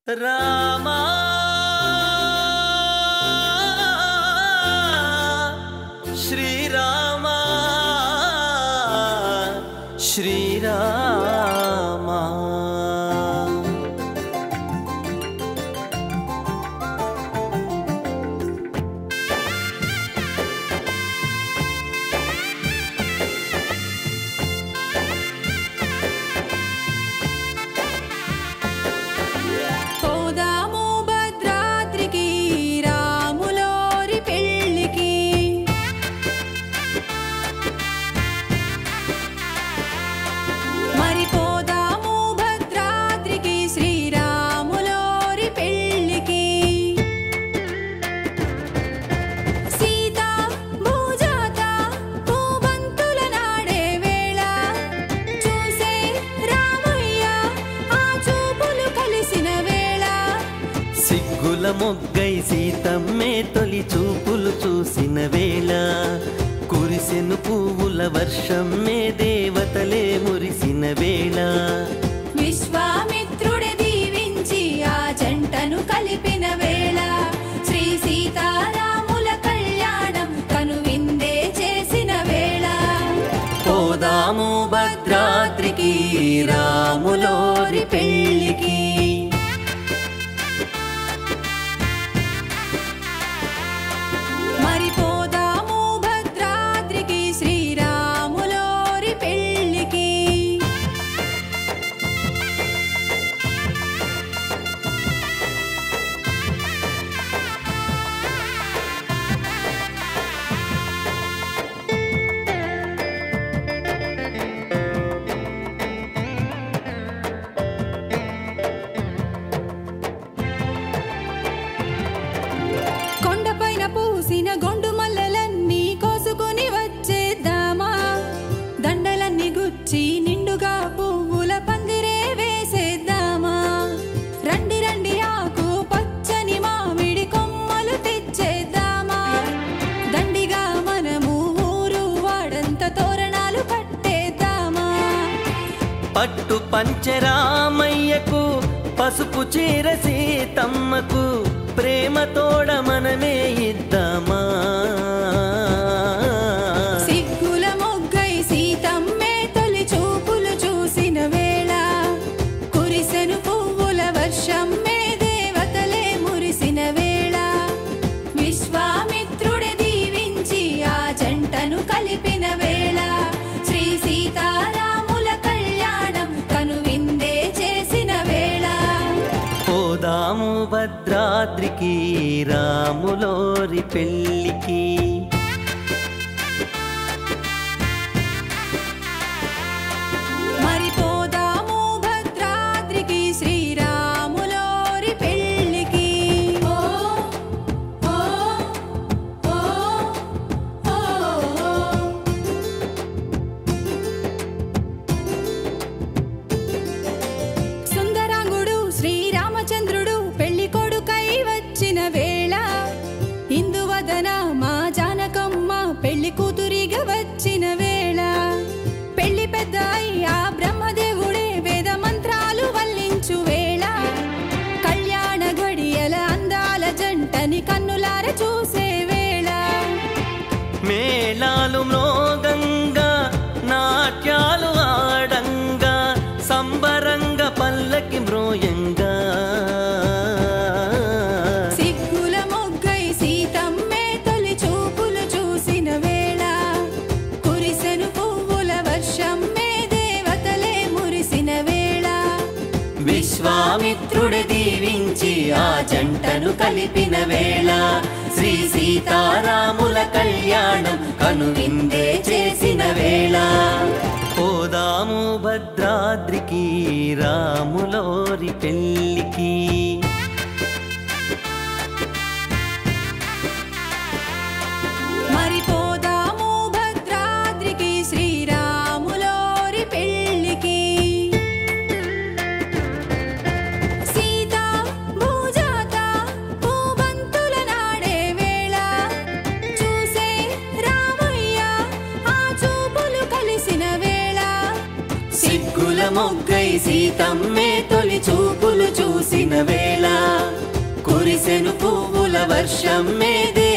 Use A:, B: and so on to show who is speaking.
A: రామా శ్రీరామా శ్రీరామా
B: పోదాము భద్రాద్రికి రాములోరి పెళ్ళికి మరి పోదాము భద్రాద్రికి శ్రీరాములోరి పెళ్ళికి సీత భూజాత పూబంతుల నాడే వేళ చూసే రామయ్య ఆ చూపులు కలిసిన వేళ
A: సిగ్గుల మొగ్గై సీతమ్మే తొలి చూపులు చూసిన వేళ కురిసెను పువ్వుల వర్షమ్మే దేవతలే మురిసిన వేళ
B: విశ్వామిత్రుడి దీవించి ఆ జంటను కలిపిన వేళ శ్రీ సీతారాముల కళ్యాణం కనువిందే చేసిన వేళ
A: పోదాము భద్రాద్రికి రాములోరి పెళ్ళికి
B: మరి పోదాము భద్రాద్రికి శ్రీరాములోరి పెళ్ళికి కొండపైన పూసిన గొండు మల్లెలన్నీ కోసుకొని వచ్చేద్దామా దండలన్నీ గుచ్చి నిండుగా పువ్వుల పందిరే వేసేద్దామా రండి రండి ఆకు పచ్చని మామిడి కొమ్మలు తెచ్చేద్దామా దండిగా మనము ఊరు వాడంత తోరణాలు కట్టేద్దామా
A: పట్టు పంచరామయ్యకు పసుపు చీర సీతమ్మకు ప్రేమ తోడ మనమే ఇద్దామా
B: సిగ్గుల మొగ్గై సీతమ్మే తొలి చూపులు చూసిన వేళ కురిసెను పువ్వుల వర్షం మే దేవతలే మురిసిన వేళ విశ్వామిత్రుడి దీవించి ఆ జంటను కలిపిన వేళ శ్రీ సీతారాముల కళ్యాణం కనువిందే చేసిన వేళ
A: పోదాము భద్రాద్రికి రాములోరి పెళ్ళికి
B: మరి పోదాము భద్రాద్రికి శ్రీరాములోరి పెళ్ళికి ఓ ఓ ఓ ఓ సుందరాంగుడు శ్రీరామచంద్రుడు పెళ్లి కొడుకై వచ్చిన వేళ ఇందువదన మా జానకమ్మ పెళ్లి కూతురిగా వచ్చిన వేళ పెళ్లి పెద్ద ఆ బ్రహ్మదేవుడే వేద మంత్రాలు వల్లించు వేళ కళ్యాణ గడియల అందాల జంటని కన్నులార చూసే వేళ
A: మేళాలు మ్రోగంగా నాట్యాలు ఆడంగా సంబరంగా పల్లకి మ్రోయంగా
B: సిగ్గుల మొగ్గై సీతమ్మే తొలి చూపులు చూసిన వేళ కురిసెను పువ్వుల వర్షం మే దేవతలే మురిసిన వేళ
A: విశ్వామిత్రుడి దీవించి ఆ జంటను కలిపిన వేళ శ్రీ సీతారాముల కళ్యాణం కనువిందే చేసిన వేళ పోదాము భద్రాద్రికి రాములోరి పెళ్ళికి
B: మరి పోదాము భద్రాద్రికి శ్రీరాములోరి పెళ్ళికి సీత భూజాత పూబంతుల నాడే వేళ చూసే రామయ్య ఆ చూపులు కలిసిన వేళ
A: సిగ్గుల మొగ్గై సీతమ్మే తొలి చూపులు చూసిన వేళ కురిసెను పువ్వుల వర్షం మే